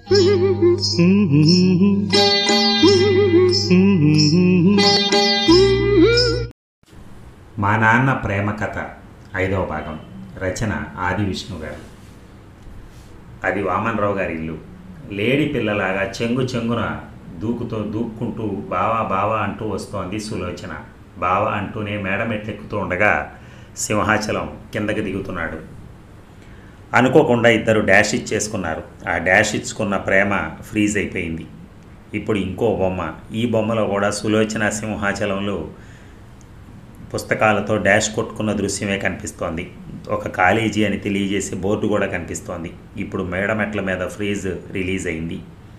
మా నాన్న ప్రేమ కథ ఐదవ భాగం రచన ఆది విష్ణు గారు అది వామనరావు గారి ఇల్లు లేడి పిల్లలాగా చెంగు చెంగున దూకుతో దూక్కుంటూ బావా బావా అంటూ వస్తోంది సులోచన బావా అంటూనే మేడ మెట్లెక్కుతూ ఉండగా సింహాచలం కిందకి దిగుతున్నాడు అనుకోకుండా ఇద్దరు డాష్ ఇచ్చేసుకున్నారు ఆ డాష్ ఇచ్చుకున్న ప్రేమ ఫ్రీజ్ అయిపోయింది ఇప్పుడు ఇంకో బొమ్మ ఈ బొమ్మలో కూడా సులోచన సింహాచలంలో పుస్తకాలతో డాష్ కొట్టుకున్న దృశ్యమే కనిపిస్తోంది ఒక కాలేజీ అని తెలియజేసే బోర్డు కూడా కనిపిస్తోంది ఇప్పుడు మేడ మెట్ల మీద ఫ్రీజ్ రిలీజ్ అయింది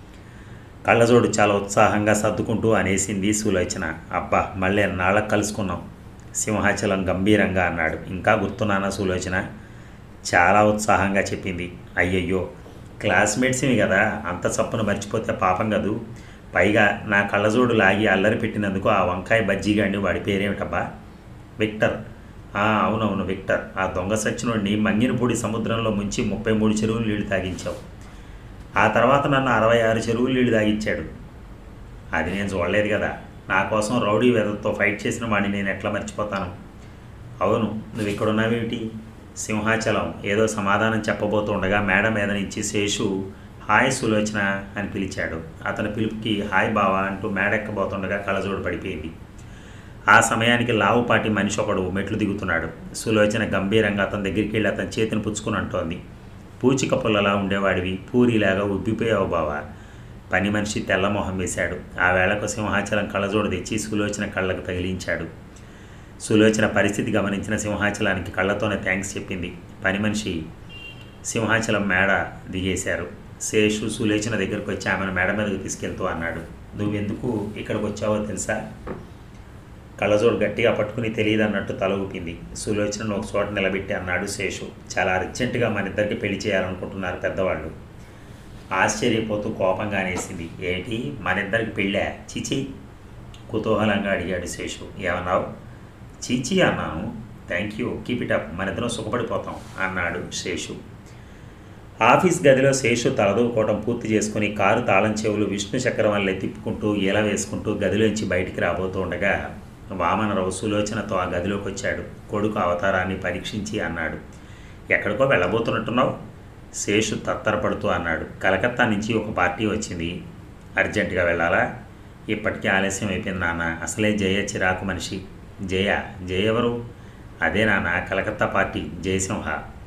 కళ్ళజోడు చాలా ఉత్సాహంగా సర్దుకుంటూ అనేసింది సులోచన అబ్బా మళ్ళీ నాళ్ళకు కలుసుకున్నాం సింహాచలం గంభీరంగా అన్నాడు ఇంకా గుర్తున్నానా సులోచన చాలా ఉత్సాహంగా చెప్పింది అయ్యయ్యో క్లాస్మేట్స్వి కదా అంత చప్పున మర్చిపోతే పాపం కదూ పైగా నా కళ్ళజోడు లాగి అల్లరి పెట్టినందుకు ఆ వంకాయ బజ్జీగాడిని వాడి పేరేమిటబ్బా విక్టర్ ఆ, అవునవును విక్టర్ ఆ దొంగ సచ్చినోడిని మంగినపూడి సముద్రంలో ముంచి ముప్పై మూడు చెరువులు నీళ్లు తాగించావు ఆ తర్వాత నన్ను అరవై ఆరు చెరువులు నీళ్లు తాగించాడు అది నేను చూడలేదు కదా నా కోసం రౌడీ వెదతో ఫైట్ చేసిన వాడిని నేను ఎట్లా మర్చిపోతాను అవును నువ్వు ఇక్కడ ఉన్నావేమిటి సింహాచలం ఏదో సమాధానం చెప్పబోతుండగా మేడ మీద నుంచి శేషు హాయ్ సులోచన అని పిలిచాడు అతని పిలుపుకి హాయ్ బావా అంటూ మేడ ఎక్కబోతుండగా కళ్ళజోడు పడిపోయింది ఆ సమయానికి లావుపాటి మనిషి ఒకడు మెట్లు దిగుతున్నాడు సులోచన గంభీరంగా అతని దగ్గరికి వెళ్ళి అతని చేతిని పుచ్చుకుని అంటోంది పూచిక పుల్లలా ఉండేవాడివి పూరిలాగా ఉబ్బిపోయావు బావా పని మనిషి తెల్లమొహం వేశాడు ఆ వేళకు సింహాచలం కళ్ళజోడు తెచ్చి సులోచన కళ్ళకు తగిలించాడు సులోచన పరిస్థితి గమనించిన సింహాచలానికి కళ్ళతోనే థ్యాంక్స్ చెప్పింది పని మనిషి సింహాచలం మేడ దిగేశారు శేషు సులోచన దగ్గరకు వచ్చి ఆమెను మేడ మీదకి తీసుకెళ్తూ అన్నాడు నువ్వెందుకు ఇక్కడికి వచ్చావో తెలుసా కళ్ళజోడు గట్టిగా పట్టుకుని తెలియదు అన్నట్టు తల ఊపింది సులోచనను ఒక చోట నిలబెట్టి అన్నాడు శేషు చాలా అర్జెంటుగా మన ఇద్దరికి పెళ్లి చేయాలనుకుంటున్నారు పెద్దవాళ్ళు ఆశ్చర్యపోతూ కోపంగా అనేసింది ఏంటి మన ఇద్దరికి పెళ్ళా చిచి కుతూహలంగా అడిగాడు శేషు ఏమన్నావు చీచి అన్నాను thank you keep it up మన ఇద్దరం సుఖపడిపోతాం అన్నాడు శేషు ఆఫీస్ గదిలో శేషు తలదూకోవటం పూర్తి చేసుకుని కారు తాళం చెవులు విష్ణు చక్రం వల్లే తిప్పుకుంటూ ఈల వేసుకుంటూ గదిలోంచి బయటికి రాబోతూ ఉండగా వామనరావు సులోచనతో ఆ గదిలోకి వచ్చాడు కొడుకు అవతారాన్ని పరీక్షించి అన్నాడు ఎక్కడికో వెళ్ళబోతున్నట్టున్నావు శేషు తత్తరపడుతూ అన్నాడు కలకత్తా నుంచి ఒక పార్టీ వచ్చింది అర్జెంటుగా వెళ్ళాలా ఇప్పటికీ ఆలస్యం అయిపోయింది నాన్న అసలే జయ చిరాకు మనిషి జయ జయ ఎవరు అదే నాన్న కలకత్తా పార్టీ జయసింహ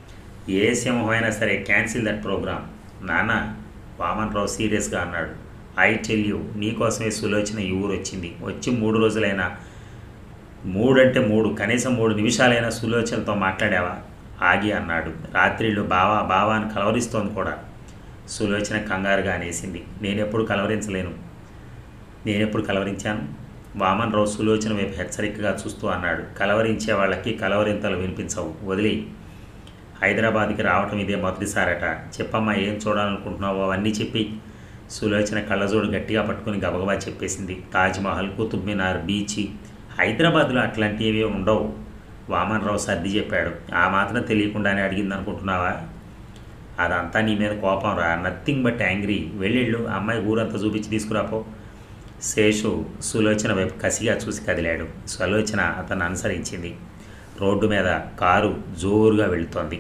ఏ సింహం అయినా సరే క్యాన్సిల్ దట్ ప్రోగ్రామ్ నాన్న వామన్ రావు సీరియస్గా అన్నాడు ఐ టెల్ యూ నీకోసమే సులోచన ఈ ఊరు వచ్చింది వచ్చి మూడు రోజులైనా మూడంటే మూడు కనీసం మూడు నిమిషాలైనా సులోచనతో మాట్లాడావా ఆగి అన్నాడు రాత్రిళ్ళు బావా బావా అని కలవరిస్తోంది కూడా సులోచన కంగారుగా అనేసింది నేనెప్పుడు కలవరించలేను నేనెప్పుడు కలవరించాను వామన్ రావు సులోచన వైపు హెచ్చరికగా చూస్తూ అన్నాడు కలవరించే వాళ్ళకి కలవరింతలు వినిపించవు వదిలి హైదరాబాద్కి రావటం ఇదే మొదటిసారట చెప్పమ్మా ఏం చూడాలనుకుంటున్నావో అవన్నీ చెప్పి సులోచన కళ్ళజోడు గట్టిగా పట్టుకుని గబగబా చెప్పేసింది తాజ్మహల్ కుతుబ్ మినార్ బీచ్ హైదరాబాద్లో అట్లాంటివి ఉండవు వామన్ రావు సర్ది చెప్పాడు ఆ మాత్రం తెలియకుండానే అడిగింది అనుకుంటున్నావా అదంతా నీ మీద కోపం రా నథింగ్ బట్ యాంగ్రీ వెళ్ళిళ్ళు అమ్మాయి ఊరంతా చూపించి తీసుకురాపో శేషు సులోచన వైపు కసిగా చూసి కదిలాడు సులోచన అతను అనుసరించింది రోడ్డు మీద కారు జోరుగా వెళుతోంది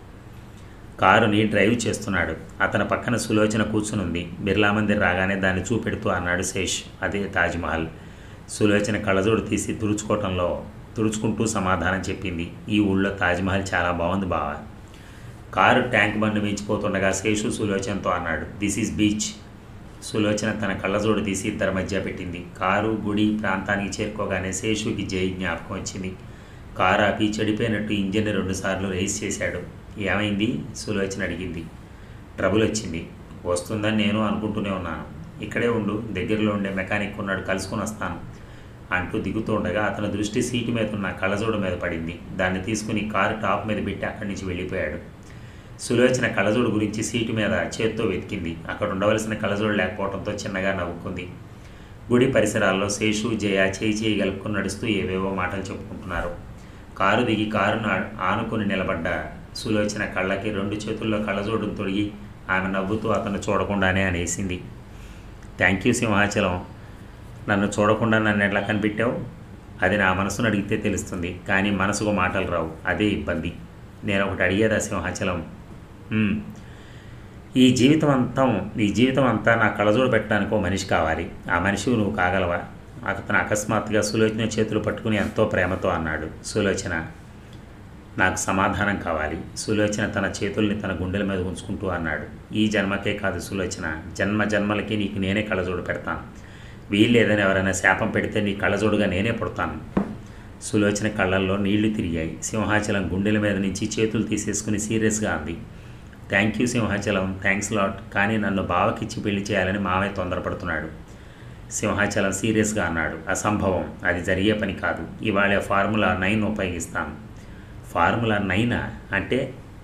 కారుని డ్రైవ్ చేస్తున్నాడు అతని పక్కన సులోచన కూర్చునుంది బిర్లా మందిర్ రాగానే దాన్ని చూపెడుతూ అన్నాడు శేష్ అదే తాజ్మహల్ సులోచన కళ్ళజోడు తీసి తుడుచుకోవటంలో తుడుచుకుంటూ సమాధానం చెప్పింది ఈ ఊళ్ళో తాజ్మహల్ చాలా బాగుంది బావా కారు ట్యాంక్ బండ్ మించిపోతుండగా శేషు సులోచనతో అన్నాడు దిస్ ఈజ్ బీచ్ సులోచన తన కళ్ళజోడు తీసి ఇద్దరి మధ్య పెట్టింది కారు గుడి ప్రాంతానికి చేరుకోగానే శేషుకి జై జ్ఞాపకం వచ్చింది కారు ఆపి చెడిపోయినట్టు ఇంజిన్ రెండుసార్లు రేస్ చేశాడు ఏమైంది సులోచన అడిగింది ట్రబుల్ వచ్చింది వస్తుందని నేను అనుకుంటూనే ఉన్నాను ఇక్కడే ఉండు దగ్గరలో ఉండే మెకానిక్ ఉన్నాడు కలుసుకుని వస్తాను అంటూ దిగుతూ ఉండగా అతని దృష్టి సీటు మీద ఉన్న కళ్ళజోడు మీద పడింది దాన్ని తీసుకుని కారు టాప్ మీద పెట్టి అక్కడి నుంచి వెళ్ళిపోయాడు సులోచన కళ్ళజోడు గురించి సీటు మీద చేత్తో వెతికింది అక్కడ ఉండవలసిన కళ్ళజోడు లేకపోవడంతో చిన్నగా నవ్వుకుంది గుడి పరిసరాల్లో శేషు జయ చేయి చేయి గలుపుకుని నడుస్తూ ఏవేవో మాటలు చెప్పుకుంటున్నారు కారు దిగి కారును ఆ- ఆనుకుని నిలబడ్డ సులోచన కళ్ళకి రెండు చేతుల్లో కళ్ళజోడును తొడిగి ఆమె నవ్వుతూ అతను చూడకుండానే అనేసింది థ్యాంక్ యూ సింహాచలం నన్ను చూడకుండా నన్ను ఎట్లా కనిపెట్టావు అది నా మనసును అడిగితే తెలుస్తుంది కానీ మనసుకు మాటలు రావు అదే ఇబ్బంది నేను ఒకటి అడిగేదా సింహాచలం "మ్మ్. ఈ జీవితం అంతా ఈ జీవితం అంతా నా కళ్ళజోడు పెట్టడానికి ఓ మనిషి కావాలి ఆ మనిషి నువ్వు కాగలవా అతను అకస్మాత్తుగా సులోచన చేతులు పట్టుకుని ఎంతో ప్రేమతో అన్నాడు సులోచన నాకు సమాధానం కావాలి సులోచన తన చేతుల్ని తన గుండెల మీద ఉంచుకుంటూ అన్నాడు ఈ జన్మకే కాదు సులోచన జన్మ జన్మలకి నీకు నేనే కళ్ళజోడు పెడతాను వీల్లేదని ఎవరైనా శాపం పెడితే నీ కళ్ళజోడుగా నేనే పుడతాను సులోచన కళ్ళల్లో నీళ్లు తిరిగాయి సింహాచలం గుండెల మీద నుంచి చేతులు తీసేసుకుని సీరియస్గా అంది thank you Simhachalam thanks lot కానీ నన్ను బావకిచ్చి పెళ్లి చేయాలని మావయ్య తొందరపడుతున్నాడు సింహాచలం సీరియస్గా అన్నాడు అసంభవం అది జరిగే పని కాదు ఇవాళ ఫార్ములా నైన్ ఉపయోగిస్తాను ఫార్ములా నైనా అంటే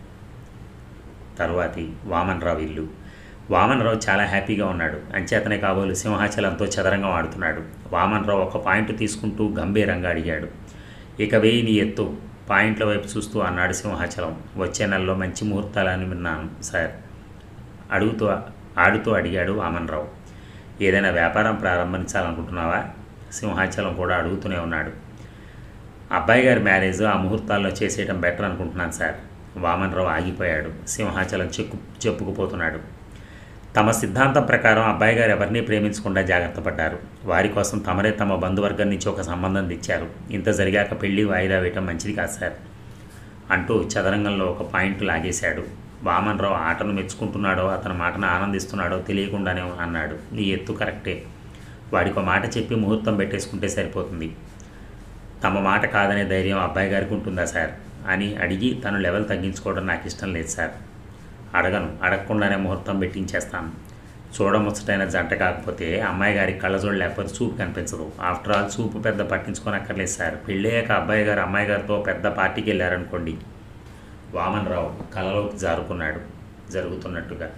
తరువాతి వామన్రావు ఇల్లు వామన్రావు చాలా హ్యాపీగా ఉన్నాడు అంచేతనే కాబోలు సింహాచలంతో చదరంగం ఆడుతున్నాడు వామన్రావు ఒక పాయింట్ తీసుకుంటూ గంభీరంగా అడిగాడు ఇక వేయి నీ ఎత్తు పాయింట్ల వైపు చూస్తూ అన్నాడు సింహాచలం వచ్చే నెలలో మంచి ముహూర్తాలని విన్నాను సార్ అడుగుతూ ఆడుతూ అడిగాడు వామన్రావు ఏదైనా వ్యాపారం ప్రారంభించాలనుకుంటున్నావా సింహాచలం కూడా అడుగుతూనే ఉన్నాడు అబ్బాయి గారి మ్యారేజ్ ఆ ముహూర్తాల్లో చేసేయడం బెటర్ అనుకుంటున్నాను సార్ వామన్రావు ఆగిపోయాడు సింహాచలం చెక్కు చెప్పుకుపోతున్నాడు తమ సిద్ధాంతం ప్రకారం అబ్బాయి గారు ఎవరిని ప్రేమించకుండా జాగ్రత్త పడ్డారు వారి కోసం తమరే తమ బంధువర్గం నుంచి ఒక సంబంధం తెచ్చారు ఇంత జరిగాక పెళ్లి వాయిదా వేయటం మంచిది కాదు సార్ అంటూ చదరంగంలో ఒక పాయింట్ లాగేశాడు వామన్రావు ఆటను మెచ్చుకుంటున్నాడో అతని మాటను ఆనందిస్తున్నాడో తెలియకుండానే అన్నాడు నీ ఎత్తు కరెక్టే వాడికి ఒక మాట చెప్పి ముహూర్తం పెట్టేసుకుంటే సరిపోతుంది తమ మాట కాదనే ధైర్యం అబ్బాయి గారికి ఉంటుందా సార్ అని అడిగి తను లెవెల్ తగ్గించుకోవడం నాకు ఇష్టం లేదు సార్ అడగను అడగకుండానే ముహూర్తం పెట్టించేస్తాను చూడముచ్చటైన జంట కాకపోతే అమ్మాయి గారికి కళ్ళజోడు లేకపోతే చూపు కనిపించదు ఆఫ్టర్ ఆల్ చూపు పెద్ద పట్టించుకోనక్కర్లేదు సార్ పెళ్ళయ్యాక అబ్బాయి గారు అమ్మాయి గారితో పెద్ద పార్టీకి వెళ్ళారనుకోండి వామన్ రావు కలలోకి జారుకున్నాడు జరుగుతున్నట్టుగా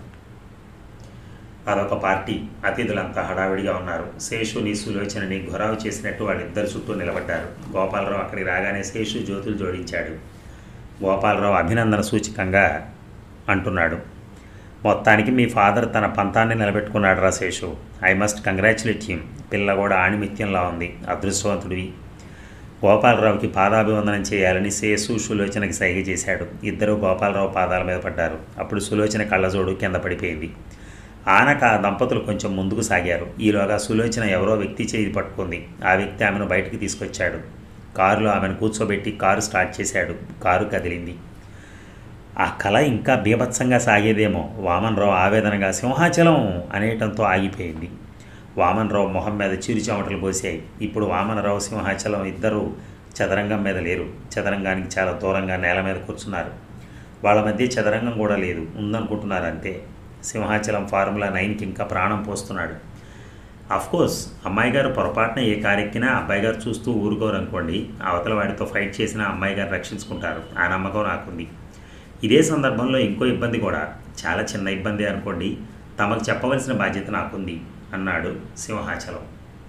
అదొక పార్టీ అతిథులంతా హడావిడిగా ఉన్నారు శేషుని సులోచనని ఘొరావు చేసినట్టు వాళ్ళిద్దరు చుట్టూ నిలబడ్డారు గోపాలరావు అక్కడికి రాగానే శేషు జ్యోతులు జోడించాడు గోపాలరావు అభినందన సూచకంగా అంటున్నాడు మొత్తానికి మీ ఫాదర్ తన పంతాన్ని నిలబెట్టుకున్నాడు రా Seshu I must congratulate him పిల్ల కూడా ఆణిమిత్యంలా ఉంది అదృష్టవంతుడివి గోపాలరావుకి పాదాభివందనం చేయాలని శేషు సులోచనకి సైగ చేశాడు ఇద్దరు గోపాలరావు పాదాల మీద పడ్డారు అప్పుడు సులోచన కళ్ళజోడు కింద పడిపోయింది ఆనక ఆ దంపతులు కొంచెం ముందుకు సాగారు ఈలోగా సులోచన ఎవరో వ్యక్తి చేయి పట్టుకుంది ఆ వ్యక్తి ఆమెను బయటికి తీసుకొచ్చాడు కారులో ఆమెను కూర్చోబెట్టి కారు స్టార్ట్ చేశాడు కారు కదిలింది ఆ కళ ఇంకా బీభత్సంగా సాగేదేమో వామన్రావు ఆవేదనగా సింహాచలం అనేయటంతో ఆగిపోయింది వామన్రావు మొహం మీద చిరు చెమటలు పోసాయి ఇప్పుడు వామనరావు సింహాచలం ఇద్దరు చదరంగం మీద లేరు చదరంగానికి చాలా దూరంగా నేల మీద కూర్చున్నారు వాళ్ళ మధ్య చదరంగం కూడా లేదు ఉందనుకుంటున్నారు అంతే సింహాచలం ఫార్ములా నైన్కి ఇంకా ప్రాణం పోస్తున్నాడు కోర్స్ అమ్మాయి గారు పొరపాటున ఏ కారెక్కినా అబ్బాయి గారు చూస్తూ ఊరుకోరు అనుకోండి అవతల వాడితో ఫైట్ చేసిన అమ్మాయి గారు రక్షించుకుంటారు ఆ నమ్మకం నాకుంది ఇదే సందర్భంలో ఇంకో ఇబ్బంది కూడా చాలా చిన్న ఇబ్బంది అనుకోండి తమకు చెప్పవలసిన బాధ్యత నాకుంది అన్నాడు సింహాచలం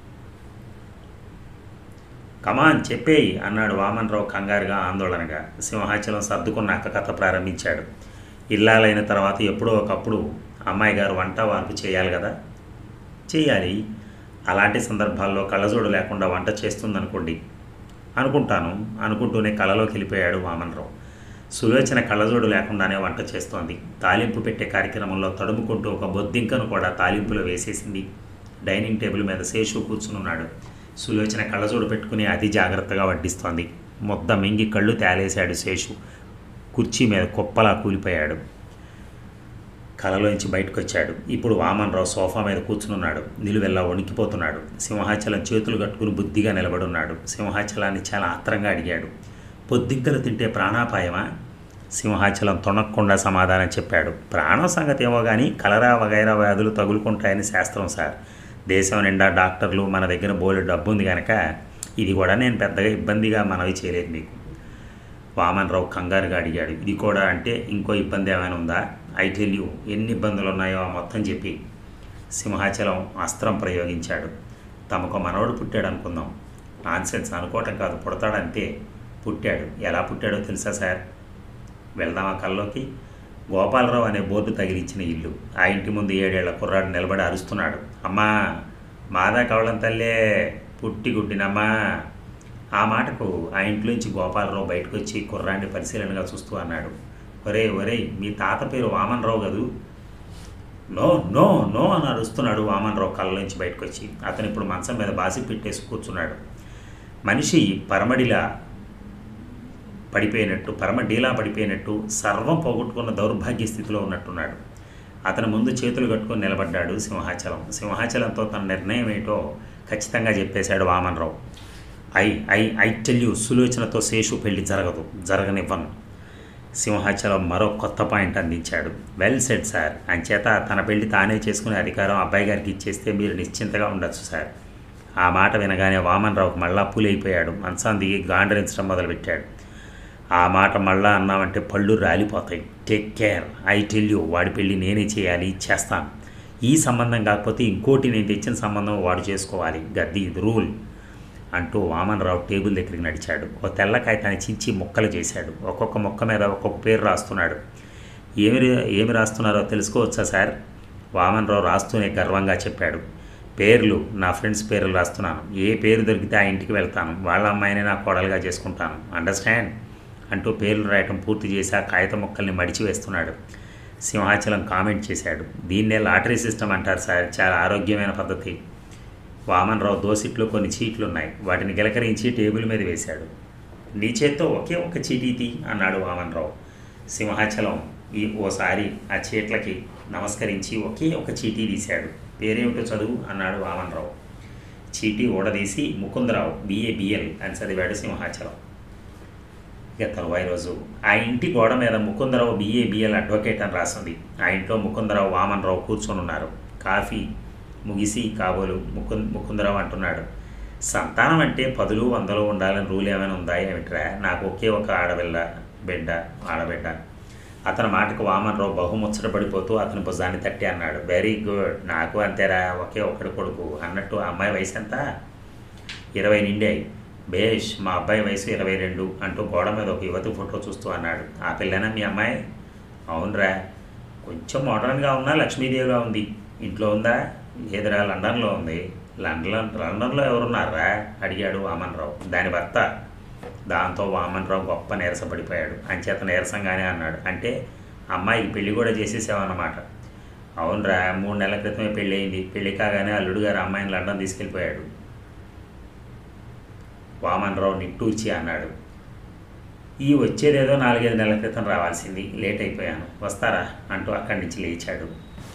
కమాన్ చెప్పేయి అన్నాడు వామన్రావు కంగారుగా ఆందోళనగా సింహాచలం సర్దుకున్నాక కథ ప్రారంభించాడు ఇల్లాలైన తర్వాత ఎప్పుడో ఒకప్పుడు అమ్మాయి గారు వంట వార్పు చేయాలి కదా చేయాలి అలాంటి సందర్భాల్లో కళ్ళజోడు లేకుండా వంట చేస్తుందనుకోండి అనుకుంటాను అనుకుంటూనే కళలోకి వెళ్ళిపోయాడు వామన్రావు సులోచన కళ్ళజోడు లేకుండానే వంట చేస్తోంది తాలింపు పెట్టే కార్యక్రమంలో తడుముకుంటూ ఒక బొద్దింకను కూడా తాలింపులో వేసేసింది డైనింగ్ టేబుల్ మీద శేషు కూర్చునున్నాడు సులోచన కళ్ళజోడు పెట్టుకుని అతి జాగ్రత్తగా వడ్డిస్తోంది ముద్ద మింగి కళ్ళు తేలేశాడు శేషు కుర్చీ మీద కుప్పలా కూలిపోయాడు కలలోంచి బయటకు వచ్చాడు ఇప్పుడు వామన్రావు సోఫా మీద కూర్చునున్నాడు నిలువెల్లా వణికిపోతున్నాడు సింహాచలం చేతులు కట్టుకుని బుద్ధిగా నిలబడున్నాడు సింహాచలాన్ని చాలా ఆత్రంగా అడిగాడు పొద్దింకలు తింటే ప్రాణాపాయమా సింహాచలం తొణక్కుండా సమాధానం చెప్పాడు ప్రాణం సంగతి ఏమో కానీ కలరా వగైరా వ్యాధులు తగులుకుంటాయని శాస్త్రం సార్ దేశం నిండా డాక్టర్లు మన దగ్గర బోలెడు డబ్బు ఉంది కనుక ఇది కూడా నేను పెద్దగా ఇబ్బందిగా మనవి చేయలేదు మీకు వామన్రావు కంగారుగా అడిగాడు ఇది కూడా అంటే ఇంకో ఇబ్బంది ఏమైనా ఉందా ఐ టెల్ యూ ఎన్ని ఇబ్బందులు ఉన్నాయో ఆ మొత్తం చెప్పి సింహాచలం అస్త్రం ప్రయోగించాడు తమకు మనవడు పుట్టాడు అనుకుందాం నాన్సెన్స్ అనుకోవటం కాదు పుడతాడంతే పుట్టాడు ఎలా పుట్టాడో తెలుసా సార్ వెళ్దామా కల్లోకి గోపాలరావు అనే బోర్డు తగిలించిన ఇల్లు ఆ ఇంటి ముందు ఏడేళ్ల కుర్రాడు నిలబడి అరుస్తున్నాడు అమ్మా మాదా కవళం తల్లే పుట్టి గుడ్డినమ్మా ఆ మాటకు ఆ ఇంట్లోంచి గోపాలరావు బయటకు వచ్చి కుర్రాన్ని పరిశీలనగా చూస్తూ అన్నాడు ఒరే ఒరే మీ తాత పేరు వామన్రావు కదూ నో నో నో అని అరుస్తున్నాడు వామన్రావు కళ్ళలోంచి బయటకు వచ్చి అతను ఇప్పుడు మంచం మీద బాసి పెట్టేసి కూర్చున్నాడు మనిషి పరమడిలా పడిపోయినట్టు పరమడీలా పడిపోయినట్టు సర్వం పోగొట్టుకున్న దౌర్భాగ్య స్థితిలో ఉన్నట్టున్నాడు అతని ముందు చేతులు కట్టుకొని నిలబడ్డాడు సింహాచలం సింహాచలంతో తన నిర్ణయం ఏంటో ఖచ్చితంగా చెప్పేశాడు Vamanrao I I I tell you సులోచనతో శేషు పెళ్లి జరగదు జరగనివ్వను సింహాచలం మరో కొత్త పాయింట్ అందించాడు వెల్ సెడ్ సార్ అంచేత తన పెళ్లి తానే చేసుకునే అధికారం అబ్బాయి గారికి ఇచ్చేస్తే మీరు నిశ్చింతగా ఉండొచ్చు సార్ ఆ మాట వినగానే వామన్రావుకు మళ్ళా పూలైపోయాడు మంచం దిగి గాండరించడం మొదలుపెట్టాడు ఆ మాట మళ్ళా అన్నామంటే పళ్ళు రాలిపోతాయి take care I tell you వాడి పెళ్ళి నేనే చేయాలి చేస్తాను ఈ సంబంధం కాకపోతే ఇంకోటి నేను తెచ్చిన సంబంధం వాడు చేసుకోవాలి గద్ది ఇది రూల్ అంటూ వామన్రావు టేబుల్ దగ్గరికి నడిచాడు ఓ తెల్ల కాగితాన్ని చించి ముక్కలు చేశాడు ఒక్కొక్క మొక్క మీద ఒక్కొక్క పేరు రాస్తున్నాడు ఏమి ఏమి రాస్తున్నారో తెలుసుకోవచ్చా సార్ వామన్రావు రాస్తూనే గర్వంగా చెప్పాడు పేర్లు నా ఫ్రెండ్స్ పేర్లు రాస్తున్నాను ఏ పేరు దొరికితే ఆ ఇంటికి వెళ్తాను వాళ్ళ అమ్మాయిని నా కోడలుగా చేసుకుంటాను అండర్స్టాండ్ అంటూ పేర్లు రాయటం పూర్తి చేసి ఆ కాగిత మొక్కల్ని మడిచి వేస్తున్నాడు సింహాచలం కామెంట్ చేశాడు దీన్నే లాటరీ సిస్టమ్ అంటారు సార్ చాలా ఆరోగ్యమైన పద్ధతి వామన్రావు దోసిట్లో కొన్ని చీట్లు ఉన్నాయి వాటిని గిలకరించి టేబుల్ మీద వేశాడు నీ చేత్తో ఒకే ఒక్క చీటీ తీ అన్నాడు వామన్రావు సింహాచలం ఈ ఓసారి ఆ చీట్లకి నమస్కరించి ఒకే ఒక చీటీ తీశాడు పేరేమిటో చదువు అన్నాడు వామన్రావు చీటీ ఊడదీసి ముకుందరావు బిఏ బిఎల్ అని చదివాడు సింహాచలం ఇక తరువాయి రోజు ఆ ఇంటి గోడ మీద ముకుందరావు బిఏ బిఎల్ అడ్వకేట్ అని రాసింది ఆ ఇంట్లో ముకుందరావు వామన్రావు కూర్చొని ఉన్నారు కాఫీ ముగిసి కాబోలు ముకుంద్ ముకుందరావు అంటున్నాడు సంతానం అంటే పదులు వందలు ఉండాలని రూల్ ఏమైనా ఉందా ఏమిట్రా నాకు ఒకే ఒక ఆడపిల్ల బిడ్డ ఆడబిడ్డ అతని మాటకు వామన్రావు బహుముచ్చట పడిపోతూ అతని భుజాన్ని తట్టి అన్నాడు వెరీ గుడ్ నాకు అంతేరా ఒకే ఒక్కడి కొడుకు అన్నట్టు ఆ అమ్మాయి వయసు ఎంత ఇరవై నిండాయి బేష్ మా అబ్బాయి వయసు ఇరవై రెండు అంటూ గోడ మీద ఒక యువతి ఫోటో చూస్తూ అన్నాడు ఆ పిల్లనా మీ అమ్మాయి అవునరా కొంచెం మోడర్న్గా ఉన్నా లక్ష్మీదేవిగా ఉంది ఇంట్లో ఉందా లేదురా లండన్లో ఉంది లండన్ లండన్లో ఎవరున్నారా అడిగాడు వామన్రావు దాని భర్త దాంతో వామన్రావు గొప్ప నీరసపడిపోయాడు అంచేత నీరసంగానే అన్నాడు అంటే అమ్మాయికి పెళ్లి కూడా చేసేసావన్నమాట అవునరా మూడు నెలల క్రితమే పెళ్ళి అయింది పెళ్లి కాగానే అల్లుడు గారు అమ్మాయిని లండన్ తీసుకెళ్ళిపోయాడు వామన్రావు నిట్టూర్చి అన్నాడు ఈ వచ్చేదేదో నాలుగైదు నెలల క్రితం రావాల్సింది లేట్ అయిపోయాను వస్తారా అంటూ అక్కడి నుంచి లేచాడు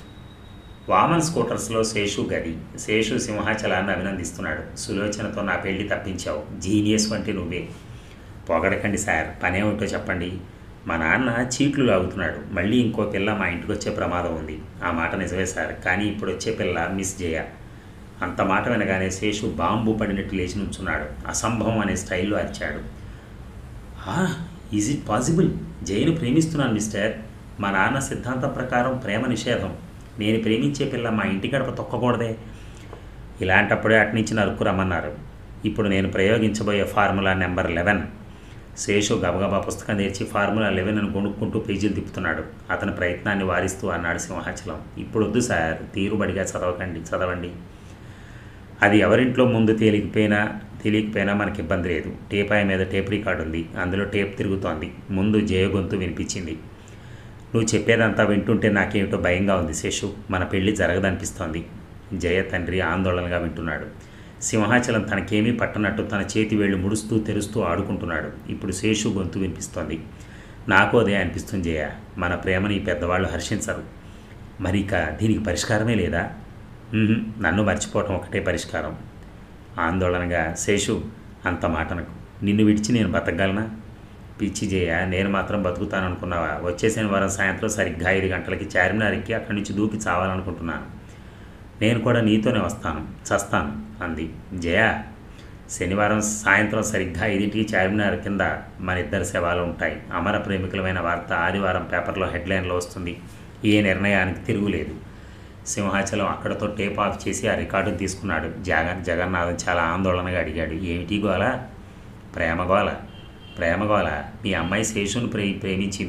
వామన్ స్కూటర్స్లో శేషు గది శేషు సింహాచలాన్ని అభినందిస్తున్నాడు సులోచనతో నా పెళ్లి తప్పించావు జీనియస్ వంటి నువ్వే పొగడకండి సార్ పనేమిటో చెప్పండి మా నాన్న చీట్లు లాగుతున్నాడు మళ్ళీ ఇంకో పిల్ల మా ఇంటికి వచ్చే ప్రమాదం ఉంది ఆ మాట నిజమే సార్ కానీ ఇప్పుడు వచ్చే పిల్ల మిస్ జయ అంత మాట వినగానే శేషు బాంబు పడినట్టు లేచి నుంచున్నాడు అసంభవం అనే స్టైల్లో అరిచాడు ఈజ్ ఇట్ పాసిబుల్ జయను ప్రేమిస్తున్నాను మిస్టర్ మా నాన్న సిద్ధాంతం ప్రకారం ప్రేమ నిషేధం నేను ప్రేమించే పిల్ల మా ఇంటి గడప తొక్కకూడదే ఇలాంటప్పుడే అట్నుంచి నరుక్కు రమ్మన్నారు ఇప్పుడు నేను ప్రయోగించబోయే ఫార్ములా నెంబర్ లెవెన్ శేషు గబగబా పుస్తకం తెచ్చి ఫార్ములా లెవెన్ అని కొనుక్కుంటూ పేజీలు తిప్పుతున్నాడు అతని ప్రయత్నాన్ని వారిస్తూ అన్నాడు సింహాచలం ఇప్పుడు వద్దు సార్ తీరుబడిగా చదవకండి చదవండి అది ఎవరింట్లో ముందు తేలికపోయినా తెలియకపోయినా మనకి ఇబ్బంది లేదు టేపాయి మీద టేప్ రికార్డు ఉంది అందులో టేప్ తిరుగుతోంది ముందు జయ గొంతు వినిపించింది నువ్వు చెప్పేదంతా వింటుంటే నాకేమిటో భయంగా ఉంది శేషు మన పెళ్లి జరగదనిపిస్తోంది జయ తండ్రి ఆందోళనగా వింటున్నాడు సింహాచలం తనకేమీ పట్టనట్టు తన చేతి వేళ్ళు ముడుస్తూ తెరుస్తూ ఆడుకుంటున్నాడు ఇప్పుడు శేషు గొంతు వినిపిస్తోంది నాకు అదే అనిపిస్తుంది జయ మన ప్రేమని ఈ పెద్దవాళ్ళు హర్షించరు మరి ఇక దీనికి పరిష్కారమే లేదా "ఉహుం, నన్ను మర్చిపోవటం ఒకటే పరిష్కారం ఆందోళనగా శేషు అంత మాటనకు నిన్ను విడిచి నేను బతకగలనా పిచ్చి చేయ నేను మాత్రం బతుకుతాను అనుకున్నావా వచ్చే శనివారం సాయంత్రం సరిగ్గా ఐదు గంటలకి చార్మినార్ ఎక్కి అక్కడి నుంచి దూకి చావాలనుకుంటున్నాను నేను కూడా నీతోనే వస్తాను చస్తాను అంది జయ శనివారం సాయంత్రం సరిగ్గా ఐదింటికి చార్మినార్ కింద మన ఇద్దరు శవాలు ఉంటాయి అమర ప్రేమికులమైన వార్త ఆదివారం పేపర్లో హెడ్లైన్లో వస్తుంది ఏ నిర్ణయానికి తిరుగులేదు సింహాచలం అక్కడతో టేప్ ఆఫ్ చేసి ఆ రికార్డును తీసుకున్నాడు జగన్ జగన్నాథం చాలా ఆందోళనగా అడిగాడు ఏమిటి గోల ప్రేమ గోల ప్రేమ గోల మీ అమ్మాయి శేషును ప్రే ప్రేమించింది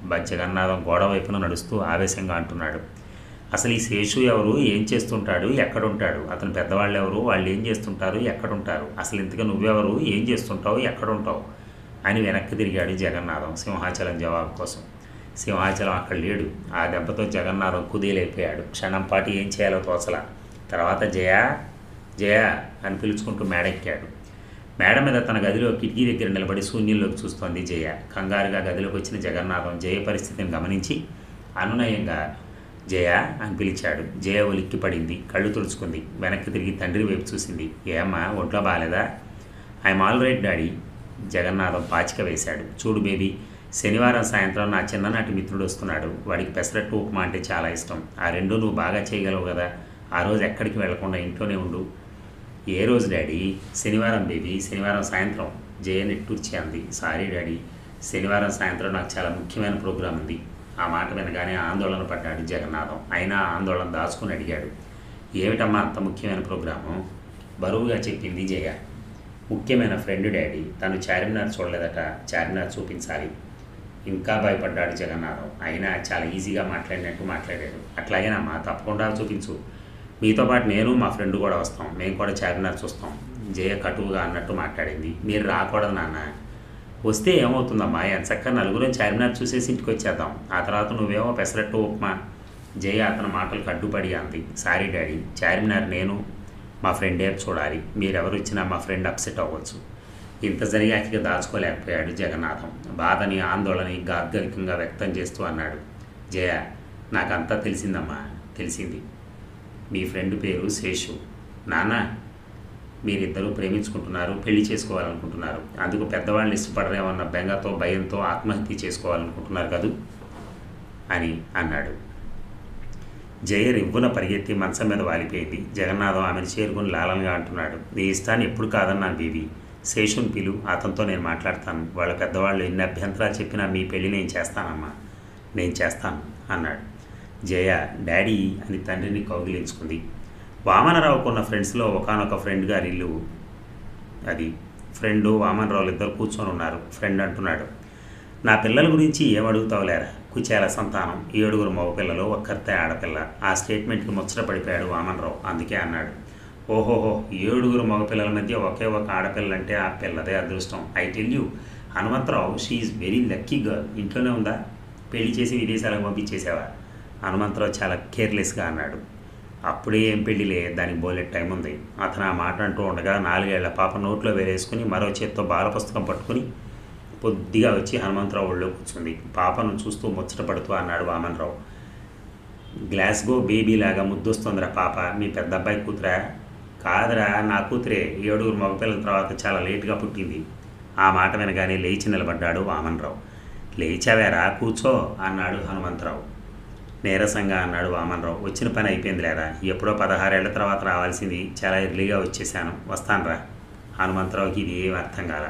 బ- జగన్నాథం గోడ వైపున నడుస్తూ ఆవేశంగా అంటున్నాడు అసలు ఈ శేషు ఎవరు ఏం చేస్తుంటాడు ఎక్కడుంటాడు అతను పెద్దవాళ్ళు ఎవరు వాళ్ళు ఏం చేస్తుంటారు ఎక్కడుంటారు అసలు ఇంతగా నువ్వెవరు ఏం చేస్తుంటావు ఎక్కడుంటావు అని వెనక్కి తిరిగాడు జగన్నాథం సింహాచలం జవాబు కోసం సింహాచలం అక్కడ లేడు ఆ దెబ్బతో జగన్నాథం కుదేలైపోయాడు క్షణం పాటు ఏం చేయాలో తోచలా తర్వాత జయ జయ అని పిలుచుకుంటూ మేడెక్కాడు మేడ మీద తన గదిలో కిటికీ దగ్గర నిలబడి శూన్యంలోకి చూస్తోంది జయ కంగారుగా గదిలోకి వచ్చిన జగన్నాథం జయ పరిస్థితిని గమనించి అనునయంగా జయ అని పిలిచాడు జయ ఉలిక్కి పడింది కళ్ళు తుడుచుకుంది వెనక్కి తిరిగి తండ్రి వైపు చూసింది ఏమ్మా ఒంట్లో బాగాలేదా I'm all right daddy Jagannatham పాచిక వేశాడు చూడు బేబీ శనివారం సాయంత్రం నా చిన్ననాటి మిత్రుడు వస్తున్నాడు వాడికి పెసరట్టు ఉప్మా అంటే చాలా ఇష్టం ఆ రెండు నువ్వు బాగా చేయగలవు కదా ఆ రోజు ఎక్కడికి వెళ్లకుండా ఇంట్లోనే ఉండు ఏ రోజు డాడీ శనివారం బేబీ శనివారం సాయంత్రం జయ నెట్టూర్చి అంది సారీ డాడీ శనివారం సాయంత్రం నాకు చాలా ముఖ్యమైన ప్రోగ్రాం ఉంది ఆ మాట వినగానే ఆందోళన పడ్డాడు జగన్నాథం అయినా ఆ ఆందోళన దాచుకుని అడిగాడు ఏమిటమ్మా అంత ముఖ్యమైన ప్రోగ్రాము బరువుగా చెప్పింది జయ ముఖ్యమైన ఫ్రెండ్ డాడీ తను చార్మినార్ చూడలేదట చార్మినార్ చూపించాలి ఇంకా భయపడ్డాడు జగన్నాథం అయినా చాలా ఈజీగా మాట్లాడినట్టు మాట్లాడాడు అట్లాగేనమ్మా తప్పకుండా చూపించు మీతో పాటు నేను మా ఫ్రెండ్ కూడా వస్తాం మేము కూడా చార్మినార్ చూస్తాం జయ కటువుగా అన్నట్టు మాట్లాడింది మీరు రాకూడదు నాన్న వస్తే ఏమవుతుందమ్మా ఎంచక్క నలుగురం చార్మినార్ చూసేసి ఇంటికి వచ్చేద్దాం ఆ తర్వాత నువ్వేమో పెసరట్టు ఉప్మా జయ అతని మాటలకు అడ్డుపడి అంది సారీ డాడీ చార్మినార్ నేను మా ఫ్రెండే చూడాలి మీరెవరు వచ్చినా మా ఫ్రెండ్ అప్సెట్ అవ్వచ్చు ఇంత జరిగాక ఇక దాచుకోలేకపోయాడు జగన్నాథం బాధని ఆందోళనని గాద్గరికంగా వ్యక్తం చేస్తూ అన్నాడు జయ నాకంతా తెలిసిందమ్మా తెలిసింది మీ ఫ్రెండ్ పేరు శేషు నాన్న మీరిద్దరూ ప్రేమించుకుంటున్నారు పెళ్లి చేసుకోవాలనుకుంటున్నారు అందుకు పెద్దవాళ్ళని ఇష్టపడరేమన్న బెంగతో భయంతో ఆత్మహత్య చేసుకోవాలనుకుంటున్నారు కదూ అని అన్నాడు జయ రివ్వున పరిగెత్తి మంచం మీద వాలిపోయింది జగన్నాథం ఆమెను చేరుకుని లాలనగా అంటున్నాడు నీ ఇష్టాన్ని ఎప్పుడు కాదన్నాను బీబీ శేషుని పిలు అతనితో నేను మాట్లాడతాను వాళ్ళ పెద్దవాళ్ళు ఎన్ని అభ్యంతరాలు చెప్పినా మీ పెళ్లి నేను చేస్తానమ్మా నేను చేస్తాను అన్నాడు జయ డాడీ అని తండ్రిని కౌగిలించుకుంది వామనరావుకు ఉన్న ఫ్రెండ్స్లో ఒకనొక ఫ్రెండ్ గారి ఇల్లు అది ఫ్రెండు వామనరావులు ఇద్దరు కూర్చొని ఉన్నారు ఫ్రెండ్ అంటున్నాడు నా పిల్లల గురించి ఏమడుగుతావులేరా కుచేల సంతానం ఏడుగురు మగపిల్లలు ఒక్కరితే ఆడపిల్ల ఆ స్టేట్మెంట్కి ముచ్చట పడిపోయాడు వామనరావు అందుకే అన్నాడు ఓహోహో ఏడుగురు మగపిల్లల మధ్య ఒకే ఒక ఆడపిల్ల అంటే ఆ పిల్లదే అదృష్టం I tell you Hanumantharao she is very lucky girl ఇంట్లోనే ఉందా పెళ్లి చేసి విదేశాలకు పంపించేసావా హనుమంతరావు చాలా కేర్లెస్గా అన్నాడు అప్పుడే ఏం పెళ్ళిలే దానికి బోలెట్ టైం ఉంది అతను ఆ మాట అంటూ ఉండగా నాలుగేళ్ల పాప నోట్లో వేరేసుకుని మరో చేత్తో బాల పుస్తకం పట్టుకుని పొద్దుగా వచ్చి హనుమంతరావు ఒళ్ళో కూర్చుంది పాపను చూస్తూ ముచ్చటపడుతూ అన్నాడు వామనరావు గ్లాస్గో బేబీలాగా ముద్దొస్తుందిరా పాప మీ పెద్ద అబ్బాయి కూతురా కాదురా నా కూతురే ఏడుగురు మగపిల్లల తర్వాత చాలా లేటుగా పుట్టింది ఆ మాట వినగానే లేచి నిలబడ్డాడు వామనరావు లేచావేరా కూర్చో అన్నాడు హనుమంతరావు నీరసంగా అన్నాడు వామనరావు వచ్చిన పని అయిపోయింది లేదా ఎప్పుడో పదహారేళ్ల తర్వాత రావాల్సింది చాలా ఎర్లీగా వచ్చేసాను వస్తానురా హనుమంతరావుకి ఇది ఏం అర్థం కాల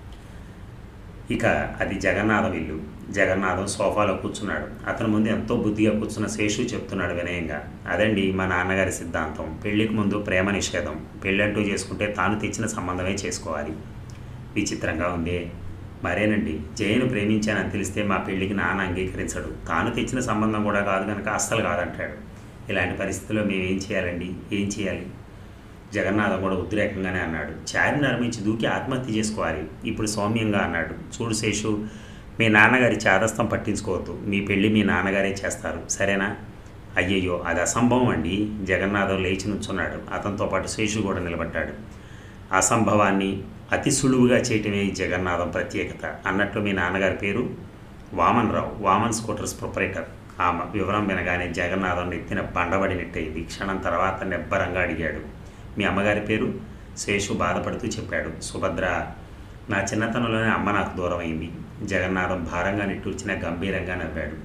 ఇక అది జగన్నాథం ఇల్లు జగన్నాథం సోఫాలో కూర్చున్నాడు అతని ముందు ఎంతో బుద్ధిగా కూర్చున్న శేషు చెప్తున్నాడు వినయంగా అదండి మా నాన్నగారి సిద్ధాంతం పెళ్లికి ముందు ప్రేమ నిషేధం పెళ్ళంటూ చేసుకుంటే తాను తెచ్చిన సంబంధమే చేసుకోవాలి విచిత్రంగా ఉంది మరేనండి జయను ప్రేమించానని తెలిస్తే మా పెళ్లికి నాన్న అంగీకరించడు తాను తెచ్చిన సంబంధం కూడా కాదు కనుక అస్సలు కాదంటాడు ఇలాంటి పరిస్థితుల్లో మేము ఏం చేయాలండి ఏం చేయాలి జగన్నాథం కూడా ఉద్రేకంగానే అన్నాడు చార్మినార్ నుంచి దూకి ఆత్మహత్య చేసుకోవాలి ఇప్పుడు సౌమ్యంగా అన్నాడు చూడు శేషు మీ నాన్నగారి చాదస్తం పట్టించుకోవద్దు మీ పెళ్ళి మీ నాన్నగారే చేస్తారు సరేనా అయ్యయ్యో అది అసంభవం అండి జగన్నాథం లేచి నుంచున్నాడు అతనితో పాటు శేషు కూడా నిలబడ్డాడు అసంభవాన్ని అతి సులువుగా చేయటమే ఈ జగన్నాథం ప్రత్యేకత అన్నట్లు మీ నాన్నగారి పేరు వామన్ రావు వామన్ స్కూటర్స్ ప్రొపరేటర్ ఆ వివరం వినగానే జగన్నాథం నెత్తిన బండబడినట్టయింది క్షణం తర్వాత నెబ్బరంగా అడిగాడు మీ అమ్మగారి పేరు శేషు బాధపడుతూ చెప్పాడు సుభద్ర నా చిన్నతనంలోనే అమ్మ నాకు దూరం అయింది జగన్నాథం భారంగా నిట్టూర్చిన గంభీరంగా నవ్వాడు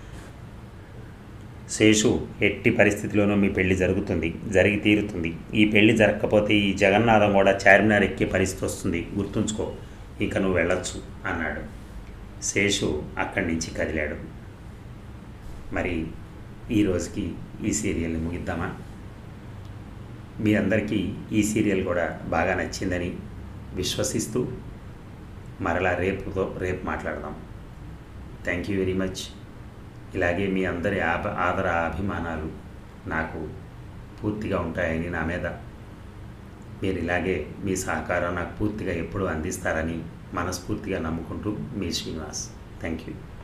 శేషు ఎట్టి పరిస్థితిలోనూ మీ పెళ్లి జరుగుతుంది జరిగి తీరుతుంది ఈ పెళ్లి జరగకపోతే ఈ జగన్నాథం కూడా చార్మినార్ ఎక్కే పరిస్థితి వస్తుంది గుర్తుంచుకో ఇక నువ్వు వెళ్ళొచ్చు అన్నాడు శేషు అక్కడి నుంచి కదిలాడు మరి ఈ రోజుకి ఈ సీరియల్ని ముగిద్దామా మీ అందరికీ ఈ సీరియల్ కూడా బాగా నచ్చిందని విశ్వసిస్తూ మరలా రేపుతో రేపు మాట్లాడదాం థ్యాంక్ యూ వెరీ మచ్ ఇలాగే మీ అందరి ఆప ఆదర అభిమానాలు నాకు పూర్తిగా ఉంటాయని నా మీద మీరు ఇలాగే మీ సహకారం నాకు పూర్తిగా ఎప్పుడూ అందిస్తారని మనస్ఫూర్తిగా నమ్ముకుంటూ మీ శ్రీనివాస్ థ్యాంక్ యూ